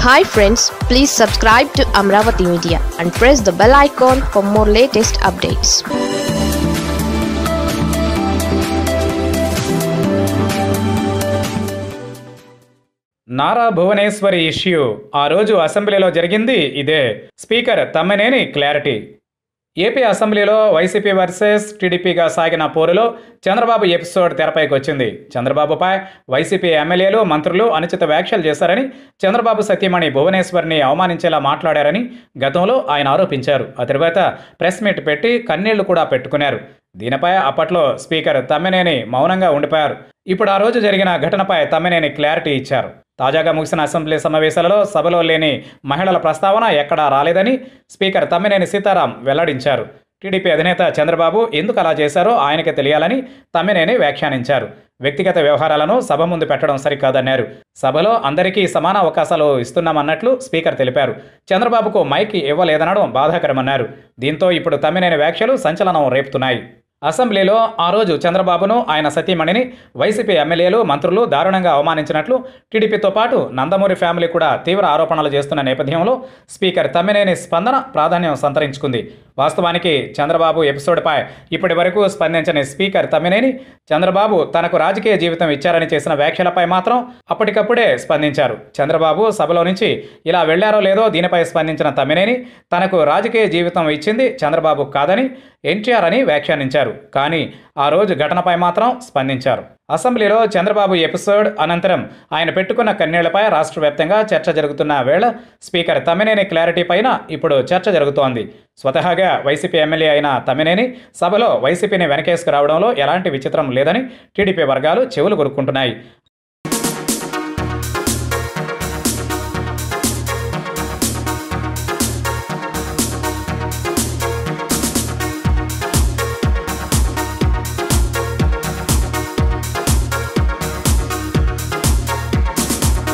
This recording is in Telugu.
hi friends please subscribe to Amaravati media and press the bell icon for more latest updates Nara Bhuvaneswari issue ఆ రోజు అసెంబ్లీలో జరిగింది ఇదే స్పీకర్ తమ్మినేని క్లారిటీ ఏపీ అసెంబ్లీలో వైసీపీ వర్సెస్ టీడీపీగా సాగిన పోరులో చంద్రబాబు ఎపిసోడ్ తెరపైకి వచ్చింది చంద్రబాబుపై వైసీపీ ఎమ్మెల్యేలు మంత్రులు అనుచిత వ్యాఖ్యలు చేశారని చంద్రబాబు సతీమణి భువనేశ్వర్ని అవమానించేలా మాట్లాడారని గతంలో ఆయన ఆరోపించారు ఆ తర్వాత ప్రెస్ మీట్ పెట్టి కన్నీళ్లు కూడా పెట్టుకున్నారు దీనిపై అప్పట్లో స్పీకర్ తమ్మినేని మౌనంగా ఉండిపోయారు ఇప్పుడు ఆ రోజు జరిగిన ఘటనపై తమ్మినేని క్లారిటీ ఇచ్చారు తాజాగా ముగిసిన అసెంబ్లీ సమావేశాలలో సభలో లేని మహిళల ప్రస్తావన ఎక్కడా రాలేదని స్పీకర్ తమ్మినేని సీతారాం వెల్లడించారు టీడీపీ అధినేత చంద్రబాబు ఎందుకు అలా చేశారో ఆయనకే తెలియాలని తమ్మినేని వ్యాఖ్యానించారు వ్యక్తిగత వ్యవహారాలను సభ ముందు పెట్టడం సరికాదన్నారు సభలో అందరికీ సమాన అవకాశాలు ఇస్తున్నామన్నట్లు స్పీకర్ తెలిపారు చంద్రబాబుకు మైక్ ఇవ్వలేదనడం బాధాకరమన్నారు దీంతో ఇప్పుడు తమ్మినేని వ్యాఖ్యలు సంచలనం రేపుతున్నాయి అసెంబ్లీలో ఆ రోజు చంద్రబాబును ఆయన సతీమణిని వైసీపీ ఎమ్మెల్యేలు మంత్రులు దారుణంగా అవమానించినట్లు టీడీపీతో పాటు నందమూరి ఫ్యామిలీ కూడా తీవ్ర ఆరోపణలు చేస్తున్న నేపథ్యంలో స్పీకర్ తమ్మినేని స్పందన ప్రాధాన్యం సంతరించుకుంది వాస్తవానికి చంద్రబాబు ఎపిసోడ్పై ఇప్పటి వరకు స్పందించని స్పీకర్ తమ్మినేని చంద్రబాబు తనకు రాజకీయ జీవితం ఇచ్చారని చేసిన వ్యాఖ్యలపై మాత్రం అప్పటికప్పుడే స్పందించారు చంద్రబాబు సభలో నుంచి ఇలా వెళ్లారో లేదో దీనిపై స్పందించిన తమ్మినేని తనకు రాజకీయ జీవితం ఇచ్చింది చంద్రబాబు కాదని ఎన్టీఆర్ అని వ్యాఖ్యానించారు కానీ ఆ రోజు ఘటనపై మాత్రం స్పందించారు అసెంబ్లీలో చంద్రబాబు ఎపిసోడ్ అనంతరం ఆయన పెట్టుకున్న కన్నీళ్లపై రాష్ట్ర వ్యాప్తంగా చర్చ జరుగుతున్న వేళ స్పీకర్ తమ్మినేని క్లారిటీ పైన ఇప్పుడు చర్చ జరుగుతోంది స్వతహాగా వైసీపీ ఎమ్మెల్యే అయిన తమ్మినేని సభలో వైసీపీని వెనకేసుకు రావడంలో ఎలాంటి విచిత్రం లేదని టీడీపీ వర్గాలు చెవులు కొరుక్కుంటున్నాయి